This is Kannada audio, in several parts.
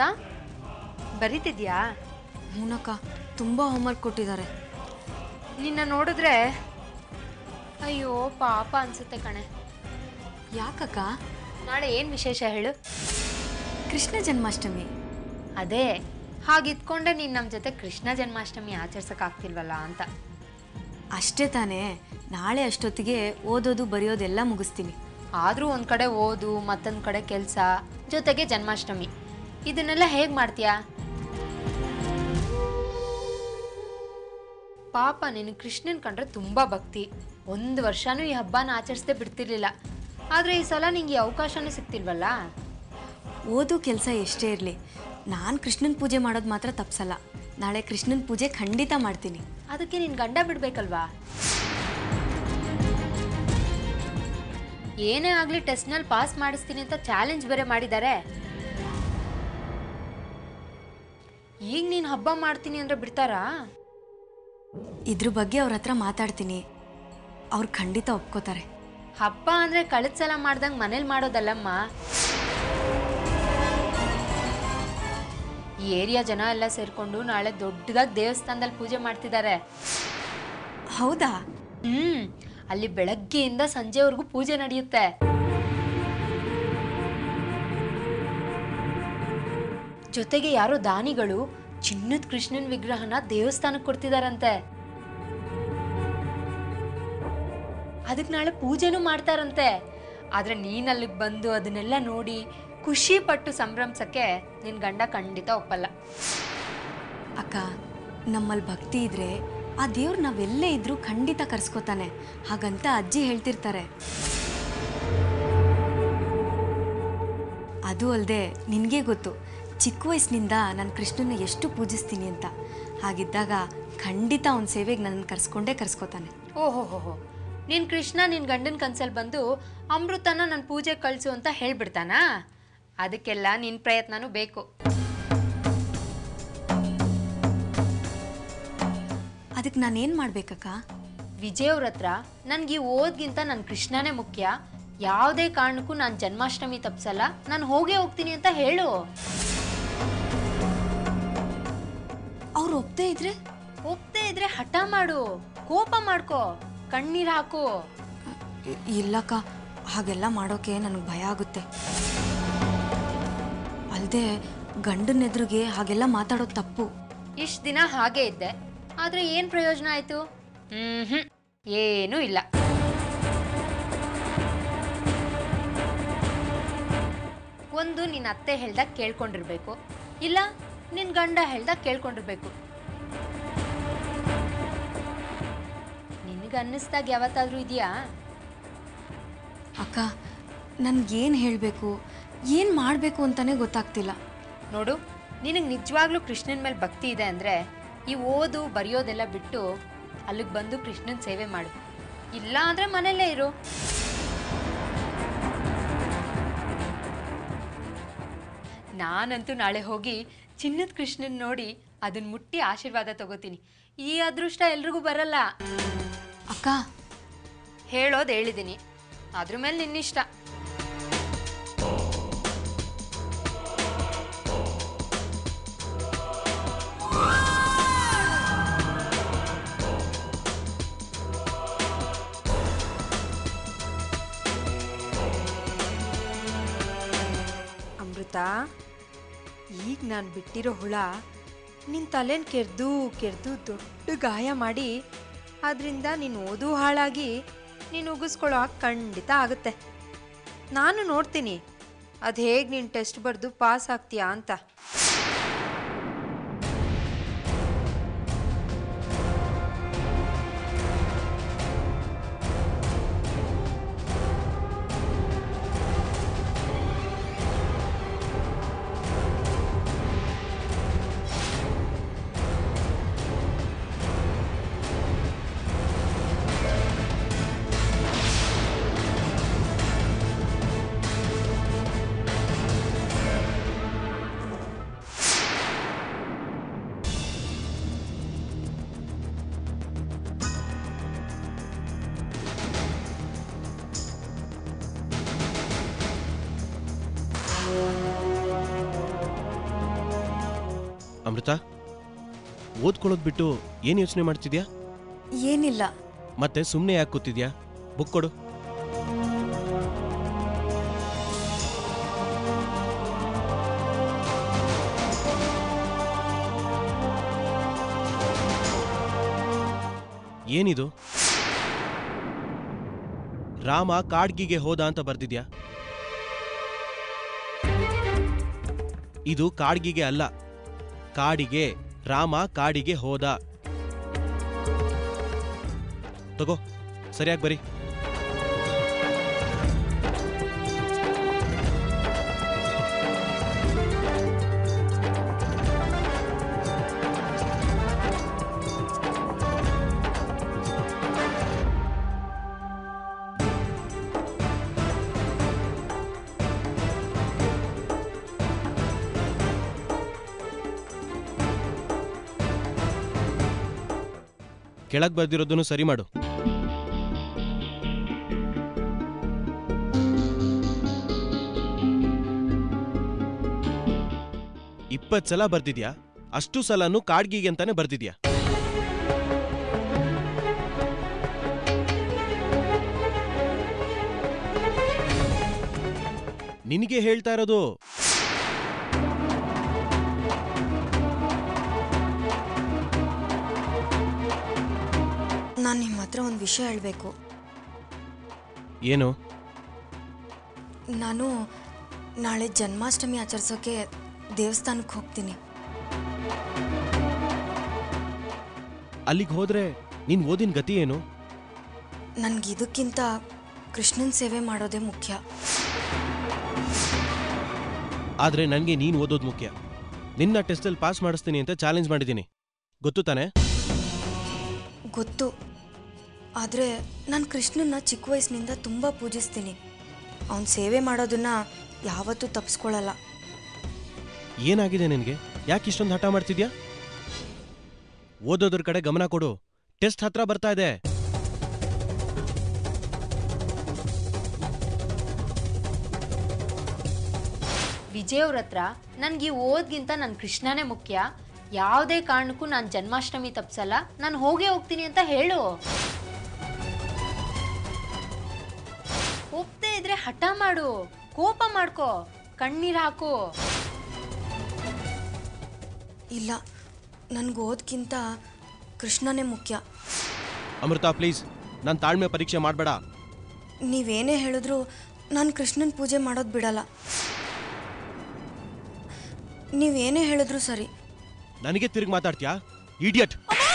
ಅಮೃತ ಬರೀತಿದ್ಯಾ ಹೂನಕ್ಕ ತುಂಬ ಹೋಮ್ವರ್ಕ್ ಕೊಟ್ಟಿದ್ದಾರೆ ನಿನ್ನ ನೋಡಿದ್ರೆ ಅಯ್ಯೋ ಪಾಪ ಅನ್ಸುತ್ತೆ ಕಣೆ ಯಾಕಕ್ಕ ನಾಳೆ ಏನು ವಿಶೇಷ ಹೇಳು ಕೃಷ್ಣ ಜನ್ಮಾಷ್ಟಮಿ ಅದೇ ಹಾಗಿದ್ಕೊಂಡೆ ನೀನು ನಮ್ಮ ಜೊತೆ ಕೃಷ್ಣ ಜನ್ಮಾಷ್ಟಮಿ ಆಚರಿಸೋಕ್ಕಾಗ್ತಿಲ್ವಲ್ಲ ಅಂತ ಅಷ್ಟೇ ತಾನೇ ನಾಳೆ ಅಷ್ಟೊತ್ತಿಗೆ ಓದೋದು ಬರೆಯೋದೆಲ್ಲ ಮುಗಿಸ್ತೀನಿ ಆದರೂ ಒಂದು ಕಡೆ ಓದು ಮತ್ತೊಂದು ಕಡೆ ಕೆಲಸ ಜೊತೆಗೆ ಜನ್ಮಾಷ್ಟಮಿ ಇದನ್ನೆಲ್ಲ ಹೇಗೆ ಮಾಡ್ತೀಯಾ ಪಾಪ ನೀನು ಕೃಷ್ಣನ್ ಕಂಡ್ರೆ ತುಂಬ ಭಕ್ತಿ ಒಂದು ವರ್ಷನೂ ಈ ಹಬ್ಬನ ಆಚರಿಸದೆ ಬಿಡ್ತಿರ್ಲಿಲ್ಲ ಆದರೆ ಈ ಸಲ ನಿಂಗೆ ಈ ಅವಕಾಶನೇ ಸಿಗ್ತಿಲ್ವಲ್ಲ ಓದೋ ಕೆಲಸ ಎಷ್ಟೇ ಇರಲಿ ನಾನು ಕೃಷ್ಣನ ಪೂಜೆ ಮಾಡೋದು ಮಾತ್ರ ತಪ್ಸಲ್ಲ ನಾಳೆ ಕೃಷ್ಣನ ಪೂಜೆ ಖಂಡಿತ ಮಾಡ್ತೀನಿ ಅದಕ್ಕೆ ನಿನ್ ಗಂಡ ಬಿಡ್ಬೇಕಲ್ವಾ ಏನೇ ಆಗ್ಲಿ ಟೆಸ್ಟ್ನಲ್ಲಿ ಪಾಸ್ ಮಾಡಿಸ್ತೀನಿ ಅಂತ ಚಾಲೆಂಜ್ ಬೇರೆ ಮಾಡಿದ್ದಾರೆ ಈಗ ನೀನು ಹಬ್ಬ ಮಾಡ್ತೀನಿ ಅಂದ್ರೆ ಬಿಡ್ತಾರಾ ಇದ್ರ ಬಗ್ಗೆ ಅವ್ರ ಹತ್ರ ಮಾತಾಡ್ತೀನಿ ಅವ್ರು ಖಂಡಿತ ಒಪ್ಕೋತಾರೆ ಹಬ್ಬ ಅಂದ್ರೆ ಕಳೆದ ಸಲ ಮಾಡ್ದಂಗೆ ಮನೇಲಿ ಮಾಡೋದಲ್ಲಮ್ಮ ಈ ಏರಿಯಾ ಜನ ಎಲ್ಲ ಸೇರ್ಕೊಂಡು ನಾಳೆ ದೊಡ್ಡದಾಗಿ ದೇವಸ್ಥಾನದಲ್ಲಿ ಪೂಜೆ ಮಾಡ್ತಿದ್ದಾರೆ ಹೌದಾ ಹ್ಮ್ ಅಲ್ಲಿ ಬೆಳಗ್ಗೆಯಿಂದ ಸಂಜೆವರೆಗೂ ಪೂಜೆ ನಡೆಯುತ್ತೆ ಜೊತೆಗೆ ಯಾರೋ ದಾನಿಗಳು ಚಿನ್ನದ ಕೃಷ್ಣನ್ ವಿಗ್ರಹನ ದೇವಸ್ಥಾನಕ್ಕೆ ಕೊಡ್ತಿದಾರಂತೆ ಅದಕ್ಕೆ ನಾಳೆ ಪೂಜೆನೂ ಮಾಡ್ತಾರಂತೆ ಆದ್ರೆ ನೀನ್ ಅಲ್ಲಿಗೆ ಬಂದು ಅದನ್ನೆಲ್ಲ ನೋಡಿ ಖುಷಿ ಪಟ್ಟು ಸಂಭ್ರಮಿಸಕ್ಕೆ ನಿನ್ ಗಂಡ ಖಂಡಿತ ಒಪ್ಪಲ್ಲ ಅಕ್ಕ ನಮ್ಮಲ್ಲಿ ಭಕ್ತಿ ಇದ್ರೆ ಆ ದೇವ್ರು ನಾವೆಲ್ಲೇ ಇದ್ರೂ ಖಂಡಿತ ಕರ್ಸ್ಕೊತಾನೆ ಹಾಗಂತ ಅಜ್ಜಿ ಹೇಳ್ತಿರ್ತಾರೆ ಅದು ಅಲ್ಲದೆ ನಿನಗೆ ಗೊತ್ತು ಚಿಕ್ಕ ವಯಸ್ಸಿನಿಂದ ನಾನು ಕೃಷ್ಣನ ಎಷ್ಟು ಪೂಜಿಸ್ತೀನಿ ಅಂತ ಹಾಗಿದ್ದಾಗ ಖಂಡಿತ ಅವನ ಸೇವೆಗೆ ನನ್ನನ್ನು ಕರ್ಸ್ಕೊಂಡೇ ಕರ್ಸ್ಕೊತಾನೆ ಓಹೋ ಹೋ ಹೋ ನೀನ್ ಕೃಷ್ಣ ನಿನ್ ಗಂಡನ ಕನ್ಸಲ್ಲಿ ಬಂದು ಅಮೃತನ ನನ್ನ ಪೂಜೆ ಕಳ್ಸು ಅಂತ ಹೇಳ್ಬಿಡ್ತಾನಾ ಅದಕ್ಕೆಲ್ಲ ನಿನ್ ಪ್ರಯತ್ನನೂ ಬೇಕು ಅದಕ್ಕೆ ನಾನೇನು ಮಾಡ್ಬೇಕಕ್ಕ ವಿಜಯ್ ಅವ್ರ ಹತ್ರ ನನ್ಗೆ ಈ ಓದ್ಗಿಂತ ನನ್ನ ಕೃಷ್ಣನೇ ಮುಖ್ಯ ಯಾವುದೇ ಕಾರಣಕ್ಕೂ ನಾನು ಜನ್ಮಾಷ್ಟಮಿ ತಪ್ಸಲ್ಲ ನಾನು ಹೋಗೇ ಹೋಗ್ತೀನಿ ಅಂತ ಹೇಳು ಅವ್ರು ಒಪ್ಪದೇ ಇದ್ರೆ ಒಪ್ದೇ ಇದ್ರೆ ಹಠ ಮಾಡು ಕೋಪ ಮಾಡ್ಕೋ ಕಣ್ಣೀರ್ ಹಾಕು ಇ- ಇಲ್ಲಕ್ಕ ಹಾಗೆಲ್ಲ ಮಾಡೋಕೆ ನನಗೆ ಭಯ ಆಗುತ್ತೆ ಅಲ್ಲದೆ ಗಂಡನ ಎದುರಿಗೆ ಹಾಗೆಲ್ಲ ಮಾತಾಡೋದು ತಪ್ಪು ಇಷ್ಟು ದಿನ ಹಾಗೆ ಇದ್ದೆ ಆದ್ರೆ ಏನ್ ಪ್ರಯೋಜನ ಆಯ್ತು ಹ್ಮ್ ಹ್ಮ್ ಏನೂ ಇಲ್ಲ ಒಂದು ನಿನ್ನ ಅತ್ತೆ ಹೇಳ್ದಾಗ ಕೇಳ್ಕೊಂಡಿರ್ಬೇಕು ಇಲ್ಲ ನಿನ್ ಗಂಡ ಹೇಳ್ದಾಗ ಕೇಳ್ಕೊಂಡಿರ್ಬೇಕು ನಿನಗೆ ಅನ್ನಿಸ್ದಾಗ ಯಾವತ್ತಾದ್ರೂ ಇದೆಯಾ ಅಕ್ಕ ನನ್ಗೇನು ಹೇಳಬೇಕು ಏನು ಮಾಡಬೇಕು ಅಂತಲೇ ಗೊತ್ತಾಗ್ತಿಲ್ಲ ನೋಡು ನಿನಗೆ ನಿಜವಾಗ್ಲೂ ಕೃಷ್ಣನ ಮೇಲೆ ಭಕ್ತಿ ಇದೆ ಅಂದರೆ ಈ ಓದು ಬರೆಯೋದೆಲ್ಲ ಬಿಟ್ಟು ಅಲ್ಲಿಗೆ ಬಂದು ಕೃಷ್ಣನ ಸೇವೆ ಮಾಡು ಇಲ್ಲ ಅಂದರೆ ಮನೆಯಲ್ಲೇ ಇರು ನಾನಂತೂ ನಾಳೆ ಹೋಗಿ ಚಿನ್ನದ ಕೃಷ್ಣನ್ ನೋಡಿ ಅದನ್ನ ಮುಟ್ಟಿ ಆಶೀರ್ವಾದ ತಗೋತೀನಿ ಈ ಅದೃಷ್ಟ ಎಲ್ರಿಗೂ ಬರಲ್ಲ ಅಕ್ಕ ಹೇಳೋದು ಹೇಳಿದ್ದೀನಿ ಅದ್ರ ಮೇಲೆ ನಿನ್ನಿಷ್ಟ ಅಮೃತ ಈಗ ನಾನು ಬಿಟ್ಟಿರೋ ಹುಳ ನಿನ್ನ ತಲೆನ ಕೆರೆದು ಕೆರೆದು ದೊಡ್ಡ ಗಾಯ ಮಾಡಿ ಅದರಿಂದ ನೀನು ಓದು ಹಾಳಾಗಿ ನೀನು ಉಗಿಸ್ಕೊಳ್ಳೋ ಖಂಡಿತ ಆಗುತ್ತೆ ನಾನು ನೋಡ್ತೀನಿ ಅದು ಹೇಗೆ ನೀನು ಟೆಸ್ಟ್ ಬರೆದು ಪಾಸ್ ಆಗ್ತೀಯಾ ಅಂತ ಅಮೃತ ಓದ್ಕೊಳ್ಳೋದು ಬಿಟ್ಟು ಏನು ಯೋಚನೆ ಮಾಡ್ತಿದ್ಯಾ ಏನಿಲ್ಲ ಮತ್ತೆ ಸುಮ್ಮನೆ ಯಾಕೆ ಕೂತಿದ್ಯಾ ಬುಕ್ ಕೊಡು ಏನಿದು ರಾಮ ಕಾಡ್ಗಿಗೆ ಹೋದ ಅಂತ ಬರ್ದಿದ್ಯಾ ಇದು ಕಾಡ್ಗಿಗೆ ಅಲ್ಲ ಕಾಡಿಗೆ ರಾಮ ಕಾಡಿಗೆ ಹೋದ ತಗೋ ಸರಿಯಾಗಿ ಬರಿ ಕೆಳಗ್ ಬರ್ದಿರೋದನ್ನು ಸರಿ ಮಾಡು ಇಪ್ಪತ್ ಸಲ ಬರ್ದಿದ್ಯಾ ಅಷ್ಟು ಸಲನು ಕಾಡ್ಗಿಗೆ ಅಂತಾನೆ ಬರ್ದಿದ್ಯಾ ನಿನಗೆ ಹೇಳ್ತಾ ಇರೋದು ನಾನು ನಿಮ್ಮ ಹತ್ರ ಒಂದು ವಿಷಯ ಹೇಳಬೇಕು ಏನು ನಾನು ನಾಳೆ ಜನ್ಮಾಷ್ಟಮಿ ಆಚರಿಸೋಕೆ ದೇವಸ್ಥಾನಕ್ಕೆ ಹೋಗ್ತೀನಿ ಅಲ್ಲಿಗೆ ಹೋದ್ರೆ ನೀನ್ ಓದಿನ ಗತಿ ಏನು ನನಗೆ ಇದಕ್ಕಿಂತ ಕೃಷ್ಣನ ಸೇವೆ ಮಾಡೋದೇ ಮುಖ್ಯ ಆದ್ರೆ ನನಗೆ ನೀನ್ ಓದೋದು ಮುಖ್ಯ ನಿನ್ನ ಟೆಸ್ಟಲ್ಲಿ ಪಾಸ್ ಮಾಡಿಸ್ತೀನಿ ಅಂತ ಚಾಲೆಂಜ್ ಮಾಡಿದ್ದೀನಿ ಗೊತ್ತು ತಾನೆ ಗೊತ್ತು ಆದರೆ ನಾನು ಕೃಷ್ಣನ ಚಿಕ್ಕ ವಯಸ್ಸಿನಿಂದ ತುಂಬ ಪೂಜಿಸ್ತೀನಿ ಅವನ ಸೇವೆ ಮಾಡೋದನ್ನ ಯಾವತ್ತೂ ತಪ್ಪಿಸ್ಕೊಳ್ಳಲ್ಲ ಏನಾಗಿದೆ ನಿನಗೆ ಯಾಕೆ ಇಷ್ಟೊಂದು ಹಠ ಮಾಡ್ತಿದ್ಯಾ ಓದೋದ್ರ ಕಡೆ ಗಮನ ಕೊಡು ಟೆಸ್ಟ್ ಹತ್ರ ಬರ್ತಾ ಇದೆ ವಿಜಯ್ ಅವ್ರ ಹತ್ರ ನನ್ಗೆ ಈ ಓದ್ಗಿಂತ ನನ್ನ ಕೃಷ್ಣನೇ ಮುಖ್ಯ ಯಾವುದೇ ಕಾರಣಕ್ಕೂ ನಾನು ಜನ್ಮಾಷ್ಟಮಿ ತಪ್ಸಲ್ಲ ನಾನು ಹೋಗೇ ಹೋಗ್ತೀನಿ ಅಂತ ಹೇಳು ಹೋಗ್ತಾ ಇದ್ರೆ ಹಠ ಮಾಡು ಕೋಪ ಮಾಡ್ಕೋ ಕಣ್ಣೀರ್ ಹಾಕು ಇಲ್ಲ ನನಗೆ ಓದ್ಕಿಂತ ಕೃಷ್ಣನೇ ಮುಖ್ಯ ಅಮೃತ ಪ್ಲೀಸ್ ನಾನು ತಾಳ್ಮೆ ಪರೀಕ್ಷೆ ಮಾಡಬೇಡ ನೀವೇನೇ ಹೇಳಿದ್ರು ನಾನು ಕೃಷ್ಣನ ಪೂಜೆ ಮಾಡೋದು ಬಿಡಲ್ಲ ನೀವೇನೇ ಹೇಳಿದ್ರು ಸರಿ ನನಗೆ ತಿರುಗಿ ಮಾತಾಡ್ತೀಯಾ ಇಡಿಯಟ್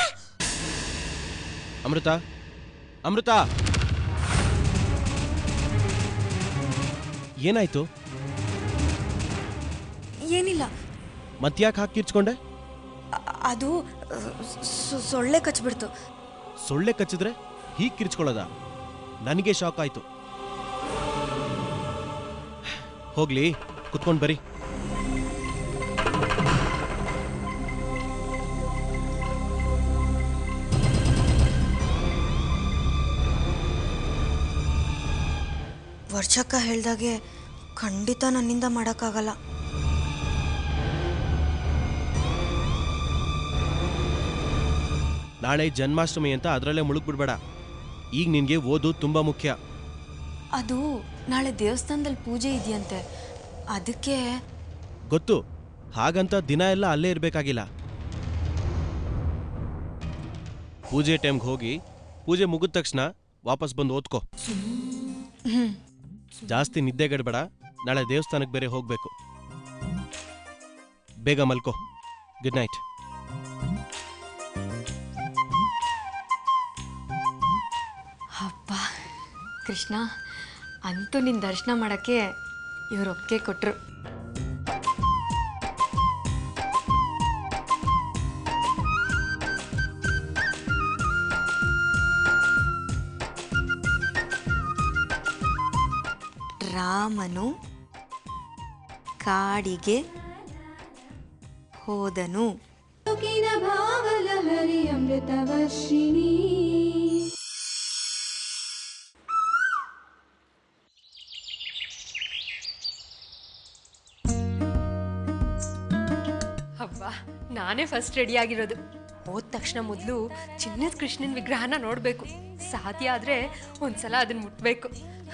ಅಮೃತ ಅಮೃತ ಏನಾಯ್ತು ಏನಿಲ್ಲ ಮತ್ಯಾಕೆ ಹಾಕಿ ಕಿರ್ಚ್ಕೊಂಡೆ ಅ- ಅದು ಅ, ಸೊ- ಸೊಳ್ಳೆ ಕಚ್ಬಿಡ್ತು ಸೊಳ್ಳೆ ಕಚ್ಚಿದ್ರೆ ಹೀಗೆ ಕಿರ್ಚ್ಕೊಳ್ಳೋದ ನನಗೆ ಶಾಕ್ ಆಯ್ತು ಹೋಗ್ಲಿ ಕುತ್ಕೊಂಡ್ ಬರಿ ವರ್ಷಕ್ಕ ಹೇಳ್ದಾಗೆ ಖಂಡಿತ ನನ್ನಿಂದ ಮಾಡೋಕ್ಕಾಗಲ್ಲ ನಾಳೆ ಜನ್ಮಾಷ್ಟಮಿ ಅಂತ ಅದರಲ್ಲೇ ಮುಳುಗ್ಬಿಡ್ಬೇಡ ಈಗ ನಿನ್ಗೆ ಓದು ತುಂಬಾ ಮುಖ್ಯ ಅದು ನಾಳೆ ದೇವಸ್ಥಾನದಲ್ಲಿ ಪೂಜೆ ಇದೆಯಂತೆ ಅದಕ್ಕೆ ಗೊತ್ತು ಹಾಗಂತ ದಿನ ಎಲ್ಲ ಅಲ್ಲೇ ಇರಬೇಕಾಗಿಲ್ಲ ಪೂಜೆ ಟೈಮ್ಗೆ ಹೋಗಿ ಪೂಜೆ ಮುಗಿದ ತಕ್ಷಣ ವಾಪಸ್ ಬಂದು ಓದ್ಕೋ ಜಾಸ್ತಿ ನಿದ್ದೆಗೆಡ್ಬೇಡ ನಾಳೆ ದೇವಸ್ಥಾನಕ್ಕೆ ಬೇರೆ ಹೋಗ್ಬೇಕು ಬೇಗ ಮಲ್ಕೋ ಗುಡ್ ನೈಟ್ ಹಬ್ಬ ಕೃಷ್ಣ ಅಂತೂ ನಿನ್ನ ದರ್ಶನ ಮಾಡೋಕ್ಕೆ ಇವ್ರು ಒಪ್ಪಿಗೆ ಕೊಟ್ಟರು ರಾಮನು ಕಾಡಿಗೆ ಹೋದನು ಕಿನ ಭಾವಲಹರಿ ಅಮೃತವರ್ಷಿಣಿ ಹಬ್ಬ ನಾನೇ ಫಸ್ಟ್ ರೆಡಿ ಆಗಿರೋದು ಹೋದ ತಕ್ಷಣ ಮೊದಲು ಚಿನ್ನದ ಕೃಷ್ಣನ ವಿಗ್ರಹನ ನೋಡಬೇಕು ಸಾಧ್ಯ ಆದರೆ ಒಂದ್ಸಲ ಅದನ್ನ ಮುಟ್ಬೇಕು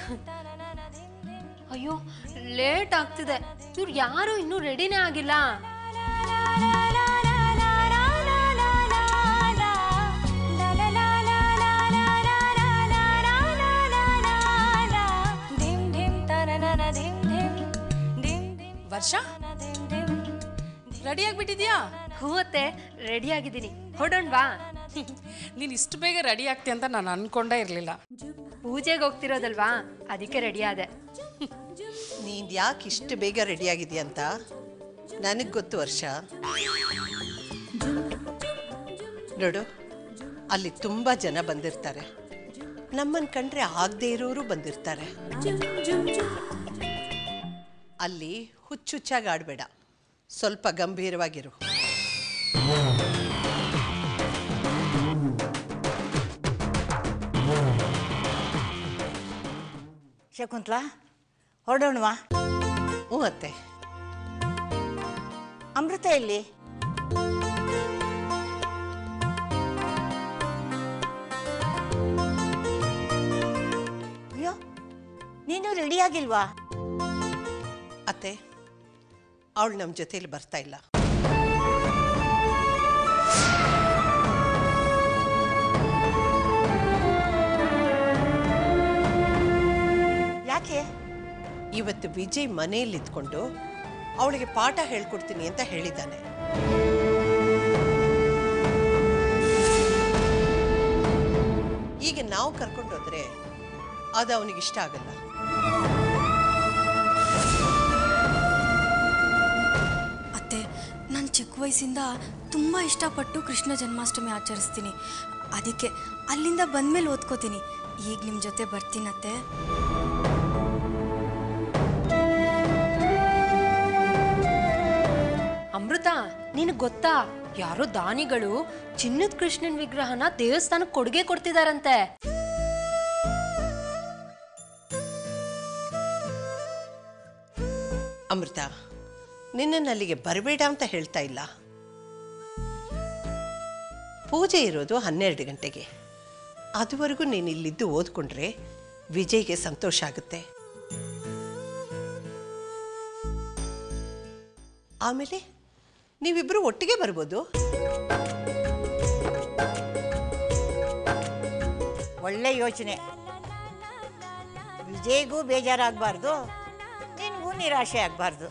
ಅಯ್ಯೋ ಲೇಟ್ ಆಗ್ತಿದೆ ಇವ್ರು ಯಾರು ಇನ್ನೂ ರೆಡಿನೇ ಆಗಿಲ್ಲ ವರ್ಷ ರೆಡಿ ಆಗ್ಬಿಟ್ಟಿದ್ಯಾ ಹೂವತ್ತೆ ರೆಡಿ ಆಗಿದ್ದೀನಿ ಹೊಡೋಣ್ವಾ ನೀನು ಇಷ್ಟು ಬೇಗ ರೆಡಿ ಆಗ್ತಿ ಅಂತ ನಾನು ಅನ್ಕೊಂಡೇ ಇರಲಿಲ್ಲ ಪೂಜೆಗೆ ಹೋಗ್ತಿರೋದಲ್ವಾ ಅದಕ್ಕೆ ರೆಡಿ ಆದೆ ನೀನು ಯಾಕೆ ಇಷ್ಟು ಬೇಗ ರೆಡಿಯಾಗಿದೆಯಾ ಅಂತ ನನಗೆ ಗೊತ್ತು ವರ್ಷ ನೋಡು ಅಲ್ಲಿ ತುಂಬ ಜನ ಬಂದಿರ್ತಾರೆ ನಮ್ಮನ್ನು ಕಂಡ್ರೆ ಆಗದೆ ಇರೋರು ಬಂದಿರ್ತಾರೆ ಅಲ್ಲಿ ಹುಚ್ಚುಚ್ಚಾಗಿ ಆಡಬೇಡ ಸ್ವಲ್ಪ ಗಂಭೀರವಾಗಿರು ಶಕುಂತ್ಲಾ ಹೊರಡೋಣವಾ ಹ್ಞೂ ಅತ್ತೆ ಅಮೃತ ಎಲ್ಲಿ ಅಯ್ಯೋ ನೀನು ರೆಡಿ ಆಗಿಲ್ವಾ ಅತ್ತೆ ಅವಳು ನಮ್ಮ ಜೊತೇಲಿ ಬರ್ತಾ ಇಲ್ಲ ಯಾಕೆ ಇವತ್ತು ವಿಜಯ್ ಮನೆಯಲ್ಲಿ ಇದ್ಕೊಂಡು ಅವಳಿಗೆ ಪಾಠ ಹೇಳ್ಕೊಡ್ತೀನಿ ಅಂತ ಹೇಳಿದ್ದಾನೆ ಈಗ ನಾವು ಕರ್ಕೊಂಡೋದ್ರೆ ಅದು ಅವನಿಗೆ ಇಷ್ಟ ಆಗಲ್ಲ ಅತ್ತೆ ನಾನು ಚಿಕ್ಕ ವಯಸ್ಸಿಂದ ತುಂಬ ಇಷ್ಟಪಟ್ಟು ಕೃಷ್ಣ ಜನ್ಮಾಷ್ಟಮಿ ಆಚರಿಸ್ತೀನಿ ಅದಕ್ಕೆ ಅಲ್ಲಿಂದ ಬಂದಮೇಲೆ ಓದ್ಕೋತೀನಿ ಈಗ ನಿಮ್ಮ ಜೊತೆ ಬರ್ತೀನತ್ತೆ ಅಮೃತ ನಿನಗೆ ಗೊತ್ತಾ ಯಾರೋ ದಾನಿಗಳು ಚಿನ್ನದ ಕೃಷ್ಣನ್ ವಿಗ್ರಹನ ದೇವಸ್ಥಾನಕ್ಕೆ ಕೊಡುಗೆ ಕೊಡ್ತಿದಾರಂತೆ ಅಮೃತ ನಿನ್ನನ್ನು ಅಲ್ಲಿಗೆ ಬರಬೇಡ ಅಂತ ಹೇಳ್ತಾ ಇಲ್ಲ ಪೂಜೆ ಇರೋದು ಹನ್ನೆರಡು ಗಂಟೆಗೆ ಅದುವರೆಗೂ ನೀನು ಇಲ್ಲಿದ್ದು ಓದ್ಕೊಂಡ್ರೆ ವಿಜಯ್ಗೆ ಸಂತೋಷ ಆಗುತ್ತೆ ಆಮೇಲೆ ನೀವಿಬ್ಬರು ಒಟ್ಟಿಗೆ ಬರ್ಬೋದು ಒಳ್ಳೆ ಯೋಚನೆ ವಿಜಯ್ಗೂ ಬೇಜಾರಾಗಬಾರ್ದು ನಿನಗೂ ನಿರಾಶೆ ಆಗಬಾರ್ದು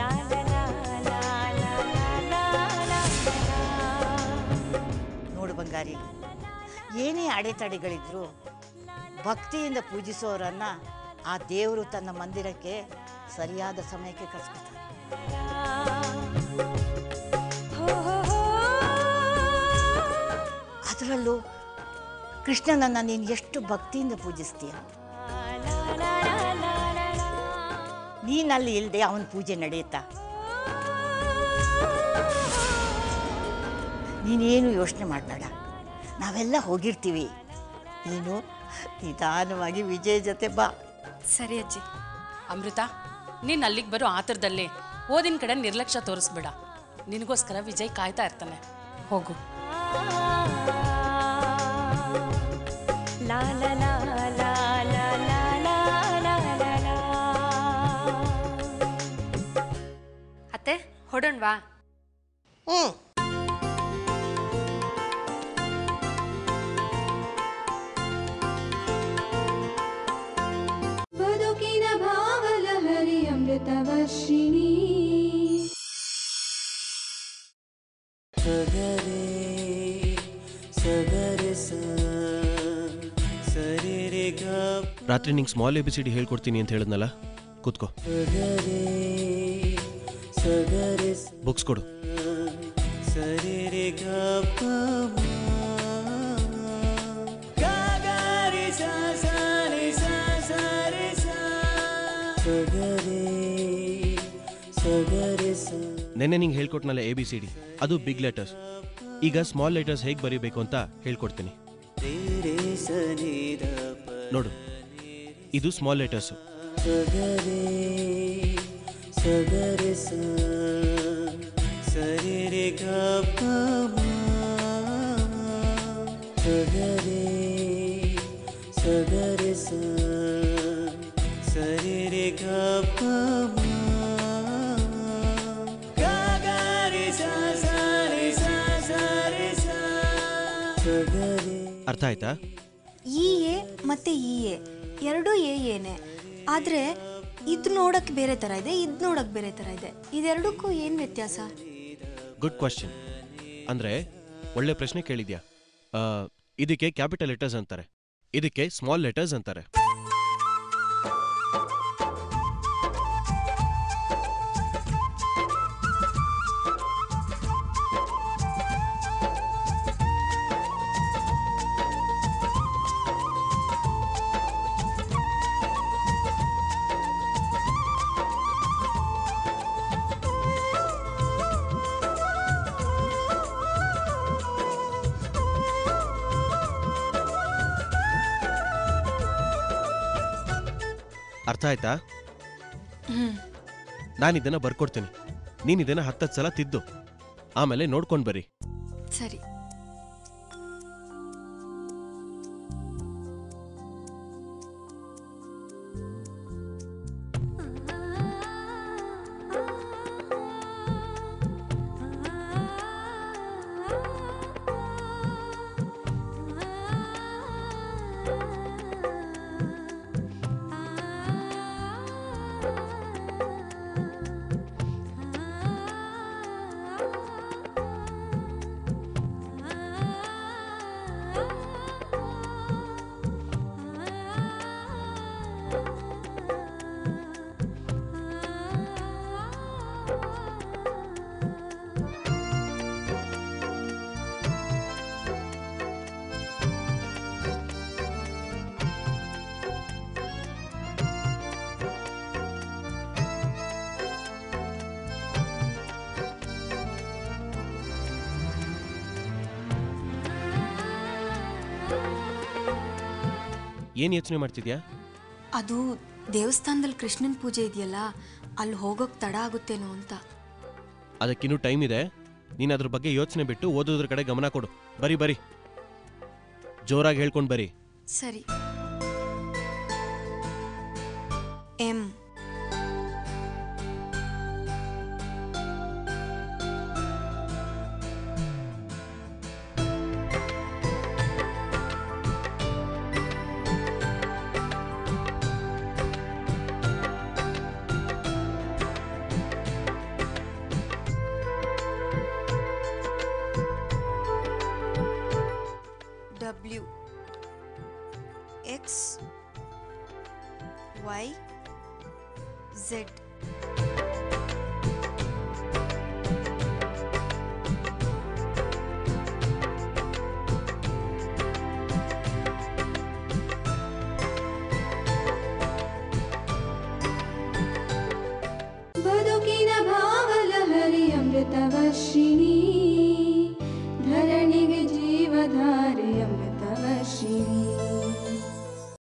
ನೋಡು ಬಂಗಾರಿ ಏನೇ ಅಡೆತಡೆಗಳಿದ್ರು ಭಕ್ತಿಯಿಂದ ಪೂಜಿಸೋರನ್ನ ಆ ದೇವರು ತನ್ನ ಮಂದಿರಕ್ಕೆ ಸರಿಯಾದ ಸಮಯಕ್ಕೆ ಕರ್ಸ್ಕೊತಾನೆ ಅದರಲ್ಲೂ ಕೃಷ್ಣನನ್ನ ನೀನು ಎಷ್ಟು ಭಕ್ತಿಯಿಂದ ಪೂಜಿಸ್ತೀಯ ನೀನಲ್ಲಿ ಇಲ್ಲದೆ ಅವನ ಪೂಜೆ ನಡೆಯುತ್ತಾ ನೀನೇನು ಯೋಚನೆ ಮಾಡಬೇಡ ನಾವೆಲ್ಲ ಹೋಗಿರ್ತೀವಿ ನೀನು ನಿಧಾನವಾಗಿ ವಿಜಯ್ ಜೊತೆ ಬಾ ಸರಿ ಅಜ್ಜಿ ಅಮೃತ ನೀನು ಅಲ್ಲಿಗೆ ಬರೋ ಆತರದಲ್ಲಿ ಓದಿನ ಕಡೆ ನಿರ್ಲಕ್ಷ್ಯ ತೋರಿಸ್ಬೇಡ ನಿನಗೋಸ್ಕರ ವಿಜಯ್ ಕಾಯ್ತಾ ಇರ್ತಾನೆ ಹೋಗು ಅತ್ತೆ ಹೊಡೋಣ್ವಾ ಹ್ಞೂ ಬದುಕಿನ ಭಾವಲಹರಿ ಅಮೃತವರ್ಷಿಣಿ ರಾತ್ರಿ ನಿಂಗೆ small A B C D ಹೇಳ್ಕೊಡ್ತೀನಿ ಅಂತ ಹೇಳಿದ್ನಲ್ಲ ಕೂತ್ಕೋ ಬುಕ್ಸ್ ಕೊಡು ನೆನ್ನೆ ನಿಂಗೆ ಹೇಳ್ಕೊಟ್ನಲ್ಲ ಎ ಬಿ ಸಿ ಡಿ ಅದು ಬಿಗ್ ಲೆಟರ್ಸ್ ಈಗ ಸ್ಮಾಲ್ ಲೆಟರ್ಸ್ ಹೇಗೆ ಬರೀಬೇಕು ಅಂತ ಹೇಳ್ಕೊಡ್ತೀನಿ ನೋಡು ಇದು ಸ್ಮಾಲ್ ಲೆಟರ್ಸು ಸರಿ ರೆ ಗ ಪ ಮ ಸಗರೆ ಸಗರೆ ಸ ಸರಿ ರೆ ಗ ಪ ಮ ಗ ಗ ರೆ ಸ ಸ ರೆ ಸ ಸ ರೆ ಸ ಸಗರೆ ಅರ್ಥ ಆಯ್ತಾ ಈ ಎ ಮತ್ತು ಈ ಎ ಎರಡೂ ಎ ಏನೇ ಆದರೆ ಇದು ನೋಡೋಕ್ಕೆ ಬೇರೆ ಥರ ಇದೆ ಇದು ನೋಡೋಕ್ಕೆ ಬೇರೆ ಥರ ಇದೆ ಇದೆರಡಕ್ಕೂ ಏನು ವ್ಯತ್ಯಾಸ ಗುಡ್ ಕ್ವಶನ್ ಅಂದ್ರೆ ಒಳ್ಳೆ ಪ್ರಶ್ನೆ ಕೇಳಿದ್ಯಾ ಆ, ಇದಕ್ಕೆ ಕ್ಯಾಪಿಟಲ್ ಲೆಟರ್ಸ್ ಅಂತಾರೆ ಇದಕ್ಕೆ ಸ್ಮಾಲ್ ಲೆಟರ್ಸ್ ಅಂತಾರೆ ಅರ್ಥ ಆಯ್ತಾ ನಾನು ಇದನ್ನ ಬರ್ಕೊಡ್ತೀನಿ ನೀನ್ ಇದನ್ನ ಹತ್ತತ್ತು ಸಲ ತಿದ್ದು ಆಮೇಲೆ ನೋಡ್ಕೊಂಡ್ ಬರ್ರಿ ಸರಿ ಏನ್ ಯೋಚನೆ ಮಾಡ್ತಿದ್ಯಾ ಅದು ದೇವಸ್ಥಾನದಲ್ಲಿ ಕೃಷ್ಣನ ಪೂಜೆ ಇದೆಯಲ್ಲ ಅಲ್ಲಿ ಹೋಗೋಕೆ ತಡ ಆಗುತ್ತೇನೋ ಅಂತ ಅದಕ್ಕಿನ್ನೂ ಟೈಮ್ ಇದೆ ನೀನ್ ಅದ್ರ ಬಗ್ಗೆ ಯೋಚನೆ ಬಿಟ್ಟು ಓದೋದ್ರ ಕಡೆ ಗಮನ ಕೊಡು ಬರಿ ಬರಿ ಜೋರಾಗಿ ಹೇಳ್ಕೊಂಡ್ ಬರಿ ಸರಿ M W X Y Z